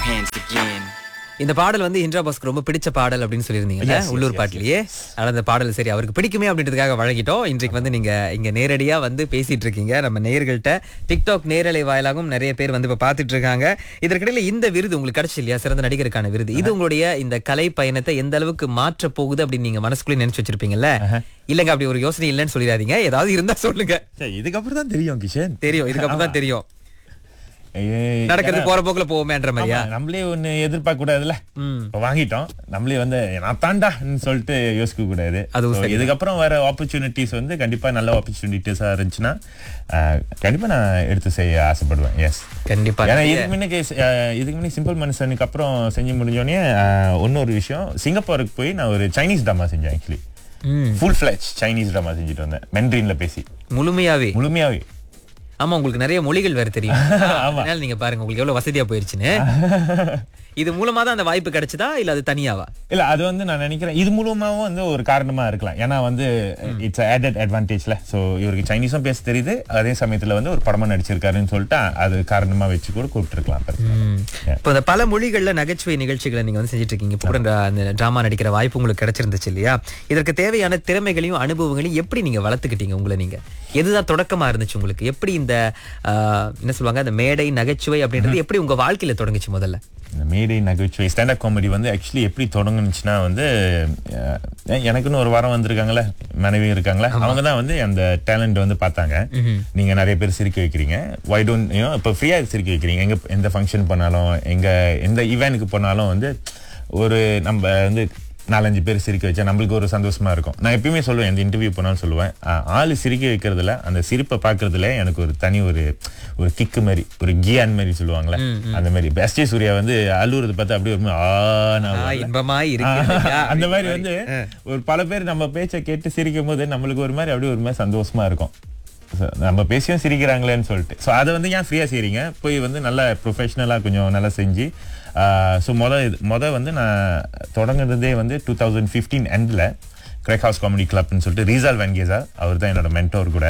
hands again. இந்த பாடல் வந்து இந்திரா பாஸ்க்கு ரொம்ப பிடிச்ச பாடல் அப்படின்னு சொல்லியிருந்தீங்கல்ல Yes, yes, உள்ளூர் yes, பாட்டிலேயே அதனால அந்த பாடல் சரி அவருக்கு பிடிக்குமே அப்படின்றதுக்காக வழங்கிட்டோம் இன்றைக்கு வந்து நீங்க இங்க நேரடியா வந்து பேசிட்டு இருக்கீங்க நம்ம நேயர்கள்ட்ட டிக்டாக் நேரலை வாயிலாகவும் நிறைய பேர் வந்து இப்ப பாத்துட்டு இருக்காங்க இதற்கிடையில இந்த விருது உங்களுக்கு கிடைச்சு இல்லையா சிறந்த நடிகருக்கான விருது இது உங்களுடைய இந்த கலை பயணத்தை எந்த அளவுக்கு மாற்ற போகுது அப்படின்னு நீங்க மனசுக்குள்ளே நினைச்சு வச்சிருப்பீங்கல்ல இல்லங்க அப்படி ஒரு யோசனை இல்லைன்னு சொல்லிடாதீங்க ஏதாவது இருந்தா சொல்லுங்க சரி, இதுக்கப்புறம் தான் தெரியும் கிஷன் தெரியும் இதுக்கப்புறம் தான் தெரியும் ஏய், நடக்கிறது ஏன்னா- போற போக்குல போவோமேன்ற மாதிரியா ஆமா, நம்மளே ஒண்ணு எதிர்பார்க்க கூடாதுல்ல ம். இப்ப வாங்கிட்டோம் நம்மளே வந்து நான் தாண்டான்னு சொல்லிட்டு யோசிக்க கூடாது அதுவும் So, சரிதான். இதுக்கப்புறம் வர ஆப்பர்ச்சுனிட்டிஸ் வந்து கண்டிப்பா நல்ல ஆப்பர்ச்சுனிட்டிஸா இருந்துச்சுன்னா ஆஹ், கண்டிப்பா நான் எடுத்து செய்ய ஆசைப்படுவேன் எஸ் கண்டிப்பா ஏன்னா இதுக்கு முன்னுக்கு அஹ், இதுக்கு முன்னாடி சிம்பிள் மனுஷனுக்கு அப்புறம் செஞ்சு முடிஞ்சோடனே இன்னொரு விஷயம் சிங்கப்பூருக்கு போய் நான் ஒரு சைனீஸ் ட்ராமா செஞ்சேன் ஆக்சுவலி ம். ஃபுல் ஃபிளெச் சைனீஸ் ட்ராமா செஞ்சுட்டு வந்தேன் மென்ட்ரின்ல பேசி முழுமையாவே முழுமையாவே ஆமா உங்களுக்கு நிறைய மொழிகள் வேற தெரியும் ஆமா. அதனால நீங்க பாருங்க உங்களுக்கு எவ்வளவு வசதியா போயிருச்சுன்னு இது மூலமா தான் அந்த வாய்ப்பு கிடைச்சதா இல்ல அது தனியாவா இல்ல அது வந்து நான் நினைக்கிறேன் இது மூலமாவும் வந்து ஒரு காரணமா இருக்கலாம் ஏன்னா வந்து இட்ஸ் ஆடட் அட்வான்டேஜ்ல சோ இவருக்கு சைனீஸும் பேச தெரியுது அதே சமயத்துல வந்து ஒரு படமா நடிச்சிருக்காருன்னு சொல்லிட்டு அது காரணமா வச்சு கூட கூப்பிட்டுருக்கலாம் இப்போ இந்த பல மொழிகள்ல நகைச்சுவை நிகழ்ச்சிகளை நீங்க வந்து செஞ்சுட்டு இருக்கீங்க இப்போ கூட இந்த- அந்த டிராமா நடிக்கிற வாய்ப்பு உங்களுக்கு கிடைச்சிருந்துச்சு இல்லையா இதற்கு தேவையான திறமைகளையும் அனுபவங்களையும் எப்படி நீங்க வளர்த்துக்கிட்டீங்க உங்களை நீங்க எதுதான் தொடக்கமா இருந்துச்சு உங்களுக்கு எப்படி இந்த ஆஹ், என்ன சொல்லுவாங்க அந்த மேடை நகைச்சுவை அப்படின்றது எப்படி உங்க வாழ்க்கையில தொடங்குச்சு முதல்ல இந்த மேடை நகைச்சுவை ஸ்டாண்டப் காமெடி வந்து ஆக்சுவலி எப்படி தொடங்குனுச்சுன்னா வந்து அஹ், எனக்குன்னு ஒரு வாரம் வந்திருக்காங்களே மனைவி இருக்காங்களே அவங்க தான் வந்து அந்த டேலண்ட் வந்து பார்த்தாங்க நீங்க நிறைய பேர் சிரிக்க வைக்கிறீங்க வை டோன்ட் இப்போ ஃப்ரீயா சிரிக்க வைக்கிறீங்க எங்க எந்த ஃபங்க்ஷன் பண்ணாலும் எங்க எந்த ஈவெண்ட்டுக்கு போனாலும் வந்து ஒரு நம்ம வந்து நாலஞ்சு பேர் சிரிக்க வச்சா நம்மளுக்கு ஒரு சந்தோஷமா இருக்கும் நான் எப்பயுமே சொல்லுவேன் எந்த இன்டர்வியூ போனாலும் சொல்லுவேன் ஆஹ், ஆளு சிரிக்க வைக்கிறதுல அந்த சிரிப்பை பார்க்கறதுல எனக்கு ஒரு தனி ஒரு ஒரு கிக்கு மாதிரி ஒரு கியான் மாதிரி சொல்லுவாங்களே அந்த மாதிரி எஸ் ஜே சூர்யா வந்து அழுவுறது பார்த்து அப்படியே ஒரு மாதிரி ஆன்னு ஆஹ், ஆவாங்க. இன்பமா இருக்கு இல்லையா? அந்த மாதிரி வந்து ஒரு பல பேர் நம்ம பேச்சை கேட்டு சிரிக்கும் போது நம்மளுக்கு ஒரு மாதிரி அப்படியே ஒரு மாதிரி சந்தோஷமா இருக்கும் So, நம்ம பேசியும் சிரிக்கிறாங்களேன்னு சொல்லிட்டு ஸோ அதை வந்து ஏன் ஃப்ரீயாக செய்றீங்க போய் வந்து நல்லா ப்ரொஃபஷ்னலாக கொஞ்சம் நல்லா செஞ்சு ஸோ மொதல் இது மொதல் வந்து நான் தொடங்குனதே வந்து டூ தௌசண்ட் ஃபிஃப்டீன் எண்டில் கிரேக் ஹவுஸ் காமெடி கிளப்னு சொல்லிட்டு ரீசால் வென்கேசா அவர் தான் என்னோட மென்டோர் கூட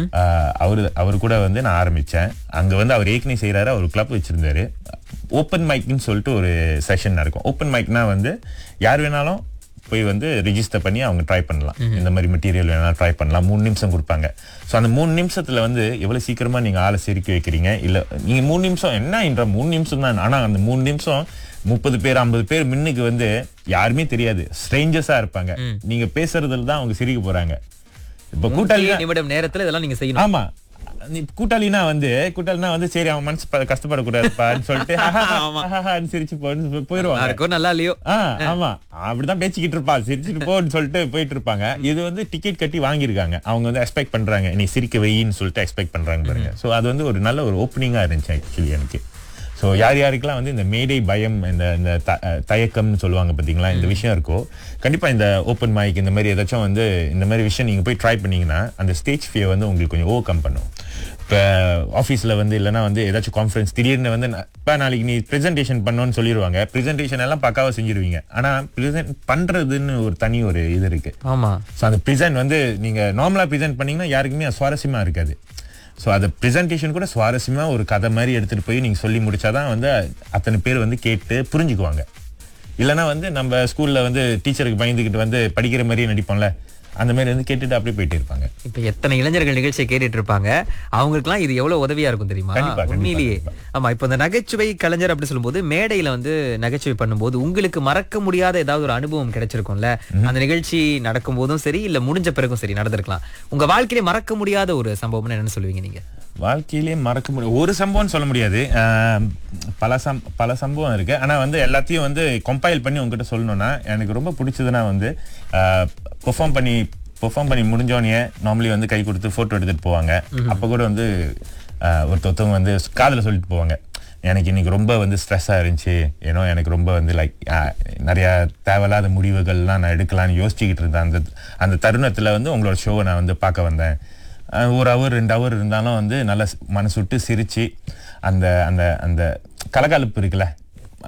அவர் அவர் கூட வந்து நான் ஆரம்பித்தேன் அங்கே வந்து அவர் ஏற்கனவே செய்கிறாரு அவர் கிளப் வச்சுருந்தாரு ஓப்பன் மைக்னு சொல்லிட்டு ஒரு செஷன் நடக்கும் ஓப்பன் மைக்னா வந்து யார் வேணாலும் போய் வந்து ரிஜிஸ்டர் பண்ணி அவங்க ட்ரை பண்ணலாம் இந்த மாதிரி மெட்டீரியல் வேணாலும் ட்ரை பண்ணலாம் மூணு நிமிஷம் கொடுப்பாங்க ஸோ அந்த மூணு நிமிஷத்துல வந்து எவ்வளவு சீக்கிரமா நீங்க ஆளை சிரிக்க வைக்கிறீங்க இல்ல நீங்க மூணு நிமிஷம் என்ன என்ற மூணு நிமிஷம் தான் ஆனா அந்த மூணு நிமிஷம் முப்பது பேர் ஐம்பது பேர் முன்னுக்கு வந்து யாருமே தெரியாது ஸ்ட்ரேஞ்சர்ஸா இருப்பாங்க நீங்க பேசுறதுல தான் அவங்க சிரிக்க போறாங்க இப்ப கூட்டாளி முக்கிய நிமிடம் நேரத்துல இதெல்லாம் நீங்க செய்யணும் ஆமா நீ கூட்டாளினா வந்து கூட்டாளினா வந்து சரி அவன் மனசு ப- கஷ்டப்படக்கூடாதுப்பான்னு சொல்லிட்டு ஆஹாஹான்னு சிரிச்சு போன்னு நல்லா போயிருவாங்க இருக்கும் நல்லா இல்லையோ ஆ, ஆமா அப்படிதான் பேசிக்கிட்டு இருப்பா சிரிச்சுட்டு போன்னு சொல்லிட்டு போயிட்டு இருப்பாங்க இது வந்து டிக்கெட் கட்டி வாங்கியிருக்காங்க அவங்க வந்து எக்ஸ்பெக்ட் பண்றாங்க நீ சிரிக்க வைன்னு சொல்லிட்டு எக்ஸ்பெக்ட் பண்றாங்க பாருங்க சோ அது வந்து ஒரு நல்ல ஒரு ஓப்பனிங்கா இருந்துச்சு ஆக்சுவலி எனக்கு ஸோ யார் யாருக்கெல்லாம் வந்து இந்த மேடை பயம் இந்த இந்த த- அஹ் தயக்கம்னு சொல்லுவாங்க பார்த்தீங்களா இந்த விஷயம் இருக்கோ கண்டிப்பா இந்த ஓப்பன் மைக் இந்த மாதிரி ஏதாச்சும் வந்து இந்த மாதிரி விஷயம் நீங்க போய் ட்ரை பண்ணீங்கன்னா அந்த ஸ்டேஜ் ஃபியர் வந்து உங்களுக்கு கொஞ்சம் ஓவர் கம் பண்ணும் இப்போ ஆஃபீஸில் வந்து இல்லைன்னா வந்து ஏதாச்சும் கான்ஃபரன்ஸ் திடீர்னு வந்து இப்போ நாளைக்கு நீ ப்ரெசன்டேஷன் பண்ணணும்னு சொல்லிடுவாங்க ப்ரெசன்டேஷன் எல்லாம் பக்காவாக செஞ்சிருவீங்க ஆனால் ப்ரெசென்ட் பண்ணுறதுன்னு ஒரு தனி ஒரு இது இருக்கு ஆமா ஸோ அந்த ப்ரெசென்ட் வந்து நீங்கள் நார்மலாக ப்ரெசென்ட் பண்ணீங்கன்னா யாருக்குமே அது சுவாரஸ்யமா இருக்காது ஸோ அந்த ப்ரெசன்டேஷன் கூட சுவாரஸ்யமா ஒரு கதை மாதிரி எடுத்துட்டு போய் நீங்கள் சொல்லி முடிச்சாதான் வந்து அத்தனை பேர் வந்து கேட்டு புரிஞ்சுக்குவாங்க இல்லைன்னா வந்து நம்ம ஸ்கூல்ல வந்து டீச்சருக்கு பயந்துக்கிட்டு வந்து படிக்கிற மாதிரியே நடிப்போம்ல அந்த மாதிரி வந்து கேட்டுட்டு அப்படியே போயிட்டு இருப்பாங்க இப்ப எத்தனை இளைஞர்கள் நிகழ்ச்சியை கேட்டுட்டு இருப்பாங்க அவங்களுக்குலாம் இது எவ்வளவு உதவியா இருக்கும் தெரியுமா கண்டிப்பா, கண்டிப்பா, உண்மையிலேயே ஆமா இப்ப இந்த நகைச்சுவை கலைஞர் அப்படி சொல்லும்போது மேடையில வந்து நகைச்சுவை பண்ணும்போது உங்களுக்கு மறக்க முடியாத ஏதாவது ஒரு அனுபவம் கிடைச்சிருக்கும்ல அந்த நிகழ்ச்சி நடக்கும் போதும் சரி இல்ல முடிஞ்ச பிறகும் சரி நடந்திருக்கலாம் உங்க வாழ்க்கையிலே மறக்க முடியாத ஒரு சம்பவம்னு என்னன்னு சொல்லுவீங்க நீங்க வாழ்க்கையிலே மறக்க முடியும் ஒரு சம்பவம்னு சொல்ல முடியாது ஆஹ் பல சம் பல சம்பவம் இருக்கு ஆனா வந்து எல்லாத்தையும் வந்து கம்பைல் பண்ணி உங்ககிட்ட சொல்லணும்னா எனக்கு ரொம்ப பிடிச்சதுன்னா வந்து பெர்ஃபார்ம் பண்ணி பெர்ஃபார்ம் பண்ணி முடிஞ்சோடனே நார்மலி வந்து கை கொடுத்து போட்டோ எடுத்துட்டு போவாங்க அப்ப கூட வந்து ஆஹ் ஒருத்தவங்க வந்து காதுல சொல்லிட்டு போவாங்க எனக்கு இன்னைக்கு ரொம்ப வந்து ஸ்ட்ரெஸ்ஸாக இருந்துச்சு ஏன்னோ எனக்கு ரொம்ப வந்து லைக் நிறைய தேவையில்லாத முடிவுகள்லாம் நான் எடுக்கலாம்னு யோசிச்சுக்கிட்டு இருந்தேன் அந்த அந்த தருணத்தில் வந்து உங்களோட ஷோவை நான் வந்து பார்க்க வந்தேன் அஹ் ஒரு ஹவர் ரெண்டு ஹவர் இருந்தாலும் வந்து நல்லா ஸ்- மனசு விட்டு சிரிச்சு அந்த அந்த அந்த கலகலப்பு இருக்குல்ல அஹ்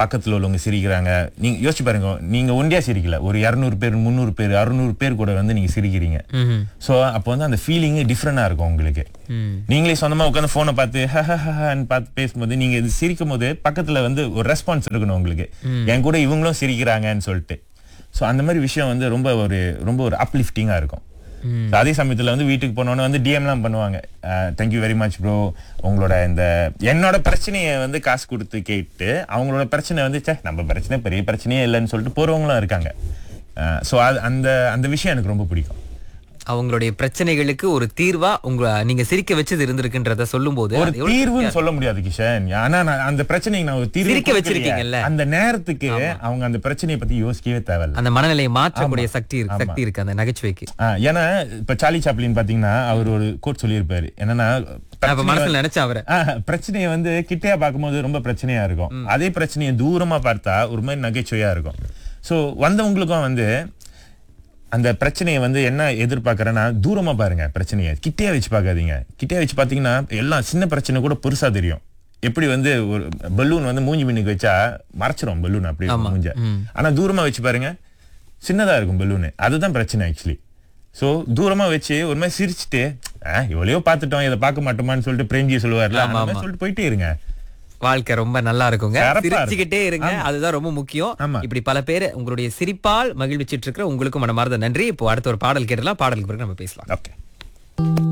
பக்கத்துல உள்ளவங்க சிரிக்கிறாங்க நீங்க யோசிச்சு பாருங்க நீங்க ஒண்டியா சிரிக்கல ஒரு இரநூறு பேர் முந்நூறு பேர் அறுநூறு பேர் கூட வந்து நீங்க சிரிக்கிறீங்க ம்ஹும். சோ அப்போ வந்து அந்த ஃபீலிங் டிஃப்ரெண்டா இருக்கும் உங்களுக்கு ம். நீங்களே சொந்தமா உட்காந்து போனை பார்த்து ஹஹன்னு பார்த்து பேசும்போது நீங்க இது சிரிக்கும் போது பக்கத்துல வந்து ஒரு ரெஸ்பான்ஸ் இருக்கணும் உங்களுக்கு என் கூட இவங்களும் சிரிக்கிறாங்கன்னு சொல்லிட்டு சோ அந்த மாதிரி விஷயம் வந்து ரொம்ப ஒரு ரொம்ப ஒரு அப்லிஃப்டிங்கா இருக்கும் So, அதே சமயத்துல வந்து வீட்டுக்கு போனோன்னு வந்து டிஎம்லாம் பண்ணுவாங்க தேங்க்யூ வெரி மச் ப்ரோ உங்களோட இந்த என்னோட பிரச்சனையை வந்து காசு கொடுத்து கேட்டு அவங்களோட பிரச்சனை வந்து ச்சே நம்ம பிரச்சனை பெரிய பிரச்சனையே இல்லைன்னு சொல்லிட்டு போறவங்களும் இருக்காங்க ஸோ அது அந்த அந்த விஷயம் எனக்கு ரொம்ப பிடிக்கும் அவங்களுடைய பிரச்சனைகளுக்கு ஒரு தீர்வா உங்க நீங்க சிரிக்க வச்சது இருந்திருக்குன்றத சொல்லும்போது ஒரு அது எவ்வளவு தீர்வுன்னு சொல்ல முடியாது கிஷன் ஆனா நான் அந்த பிரச்சனைக்கு நான் ஒரு தீர்வு சிரிக்க கொடுக்கலையே. வச்சிருக்கீங்கல்ல. அந்த நேரத்துக்கு அவங்க அந்த பிரச்சனையை பத்தி யோசிக்கவே தேவையில்ல அந்த மனநிலையை மாற்றக்கூடிய சக்தி இருக்கு சக்தி இருக்கு அந்த நகைச்சுவைக்கு ஆ, ஏன்னா இப்ப சார்லி சாப்ளின் பாத்தீங்கன்னா அவர் ஒரு கோட் சொல்லியிருப்பாரு என்னன்னா நான் இப்ப பிரச்சனைய- மனசுல நினைச்சேன் அவரை ஆ, பிரச்சனையை வந்து கிட்டையா பார்க்கும்போது ரொம்ப பிரச்சனையா இருக்கும் அதே பிரச்சனையை தூரமா பார்த்தா ஒரு மாதிரி நகைச்சுவையா இருக்கும் சோ வந்தவங்களுக்கும் வந்து அந்த பிரச்சனையை வந்து என்ன எதிர்பார்க்கறேன்னா தூரமா பாருங்க பிரச்சனையை கிட்டே வச்சு பார்க்காதீங்க கிட்டே வச்சு பார்த்தீங்கன்னா எல்லாம் சின்ன பிரச்சனை கூட பெருசா தெரியும் எப்படி வந்து ஒரு பலூன் வந்து மூஞ்சி மின்னுக்கு வச்சா மறைச்சிரும் பலூன் அப்படி மூஞ்ச ஆனா தூரமா வச்சு பாருங்க சின்னதா இருக்கும் பலூனு அதுதான் பிரச்சனை ஆக்சுவலி சோ தூரமா வச்சு ஒரு மாதிரி சிரிச்சுட்டு "ஆ, இவ்வளையோ பார்த்துட்டோம் இதை பார்க்க மாட்டோமான்னு சொல்லிட்டு பிரேம்ஜி சொல்லுவார்ல அந்த மாதிரி சொல்லிட்டு போயிட்டே இருங்க வாழ்க்கை ரொம்ப நல்லா இருக்குங்க சிறப்பா இருக்கும். சிரிச்சுக்கிட்டே இருங்க அதுதான் ரொம்ப முக்கியம் ஆமா. இப்படி பல பேர் உங்களுடைய சிரிப்பால் மகிழ்விச்சிட்டு இருக்கிற உங்களுக்கும் மனமார்ந்த நன்றி இப்போ அடுத்த ஒரு பாடல் கேட்டலாம் பாடலுக்கு பிறகு நம்ம பேசலாம் ஓகே